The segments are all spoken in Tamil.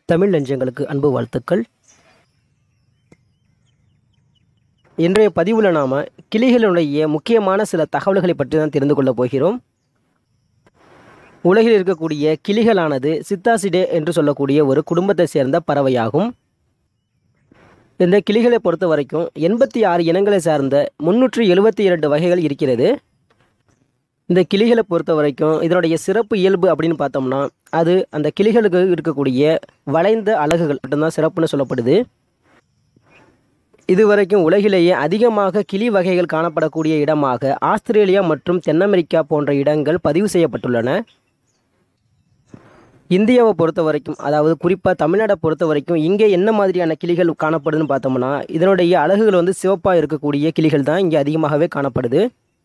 தமிழ் நெஞ்சங்களுக்கு அன்பு வாழ்த்துக்கள் இன்றைய பதிவில் நாம் கிளிகளினுடைய முக்கியமான சில தகவல்களை பற்றி தான் தெரிந்து கொள்ளப் போகிறோம் உலகில் இருக்கக்கூடிய கிளிகளானது சித்தாசிடே என்று சொல்லக்கூடிய ஒரு குடும்பத்தை சேர்ந்த பறவையாகும் இந்த கிளிகளை பொறுத்த வரைக்கும் எண்பத்தி ஆறு இனங்களை சார்ந்த முன்னூற்றி எழுபத்தி இரண்டு வகைகள் இருக்கிறது இந்த கிளிகளை பொறுத்த வரைக்கும் இதனுடைய சிறப்பு இயல்பு அப்படின்னு பார்த்தோம்னா அது அந்த கிளிகளுக்கு இருக்கக்கூடிய வளைந்த அலகுகள் மட்டும்தான் சிறப்புன்னு சொல்லப்படுது இதுவரைக்கும் உலகிலேயே அதிகமாக கிளி வகைகள் காணப்படக்கூடிய இடமாக ஆஸ்திரேலியா மற்றும் தென் அமெரிக்கா போன்ற இடங்கள் பதிவு செய்யப்பட்டுள்ளன இந்தியாவை பொறுத்த வரைக்கும் அதாவது குறிப்பாக தமிழ்நாடை பொறுத்த வரைக்கும் இங்கே என்ன மாதிரியான கிளிகள் காணப்படுதுன்னு பார்த்தோம்னா இதனுடைய அலகுகள் வந்து சிவப்பாக இருக்கக்கூடிய கிளிகள் தான் இங்கே அதிகமாகவே காணப்படுது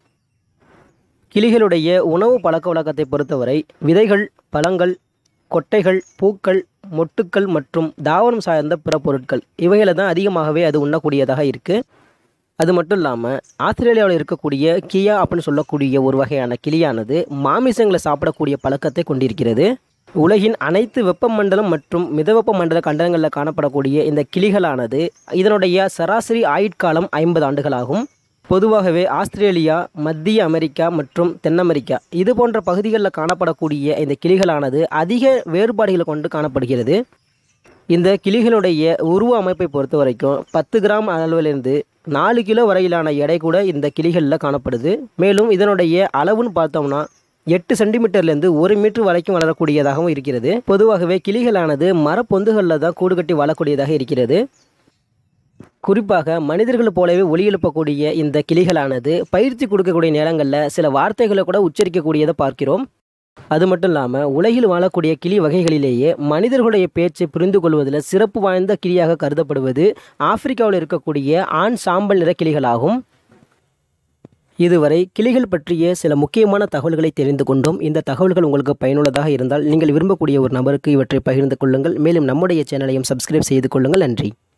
கிளிகளுடைய உணவு பழக்க வழக்கத்தை பொறுத்தவரை விதைகள் பழங்கள் கொட்டைகள் பூக்கள் மொட்டுக்கள் மற்றும் தாவரம் சார்ந்த பிற பொருட்கள் இவைகளை தான் அதிகமாகவே அது உண்ணக்கூடியதாக இருக்குது அது மட்டும் இல்லாமல் ஆஸ்திரேலியாவில் இருக்கக்கூடிய கியா அப்படின்னு சொல்லக்கூடிய ஒரு வகையான கிளியானது மாமிசங்களை சாப்பிடக்கூடிய பழக்கத்தை கொண்டிருக்கிறது உலகின் அனைத்து வெப்பமண்டலம் மற்றும் மிதவெப்ப மண்டல கண்டங்களில் காணப்படக்கூடிய இந்த கிளிகளானது இதனுடைய சராசரி ஆயுட்காலம் ஐம்பது ஆண்டுகளாகும் பொதுவாகவே ஆஸ்திரேலியா மத்திய அமெரிக்கா மற்றும் தென் அமெரிக்கா இது போன்ற பகுதிகளில் காணப்படக்கூடிய இந்த கிளிகளானது அதிக வேறுபாடுகளை கொண்டு காணப்படுகிறது இந்த கிளிகளுடைய உருவ அமைப்பை பொறுத்த வரைக்கும் பத்து கிராம் அளவிலிருந்து நாலு கிலோ வரையிலான எடை கூட இந்த கிளிகளில் காணப்படுது மேலும் இதனுடைய அளவுன்னு பார்த்தோம்னா எட்டு சென்டிமீட்டர்லேருந்து ஒரு மீட்டர் வரைக்கும் வளரக்கூடியதாகவும் இருக்கிறது பொதுவாகவே கிளிகளானது மரப்பொந்துகளில் தான் கூடு கட்டி வாழக்கூடியதாக இருக்கிறது குறிப்பாக மனிதர்கள் போலவே ஒலி எழுப்பக்கூடிய இந்த கிளிகளானது பயிற்சி கொடுக்கக்கூடிய நேரங்களில் சில வார்த்தைகளை கூட உச்சரிக்கக்கூடியதை பார்க்கிறோம் அது மட்டும் இல்லாமல் உலகில் வாழக்கூடிய கிளி வகைகளிலேயே மனிதர்களுடைய பேச்சை புரிந்து கொள்வதில் சிறப்பு வாய்ந்த கிளியாக கருதப்படுவது ஆப்பிரிக்காவில் இருக்கக்கூடிய ஆண் சாம்பல் நிற கிளிகளாகும் இதுவரை கிளிகள் பற்றிய சில முக்கியமான தகவல்களை தெரிந்து கொண்டோம் இந்த தகவல்கள் உங்களுக்கு பயனுள்ளதாக இருந்தால் நீங்கள் விரும்பக்கூடிய ஒரு நபருக்கு இவற்றை பகிர்ந்து கொள்ளுங்கள் மேலும் நம்முடைய சேனலையும் சப்ஸ்கிரைப் செய்து கொள்ளுங்கள் நன்றி